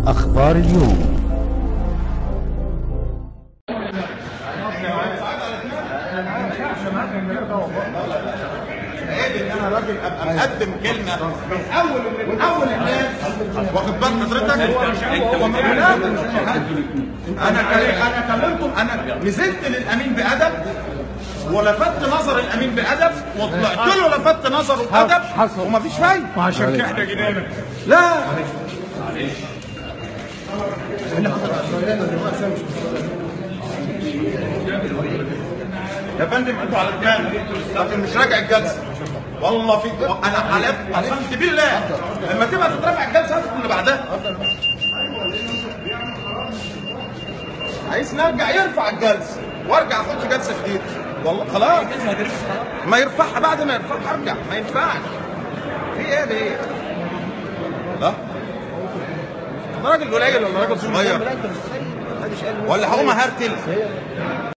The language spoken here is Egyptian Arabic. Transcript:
أخبار اليوم انا راجل ابقى مقدم كلمه من اول من اول الناس واخد بال حضرتك انا انا كلمتم انا نزلت للامين بادب ولفت نظر الامين بادب وطلعت له لفت نظره بادب ومفيش فايده وعشان كده احنا جينا لك لا يا فندم انتوا على دماغي لكن مش راجع الجلسه والله في انا حلفت قسمت بالله لما تبقى تترفع الجلسه هدخل اللي بعدها عايز نرجع يرفع الجلسه وارجع اخد جلسه جديده والله خلاص ما يرفعها بعد ما يرفعها ارجع ما ينفعش في ايه ليه؟ لا ده راجل قليل ولا راجل صغير ولا هقوم اهرتل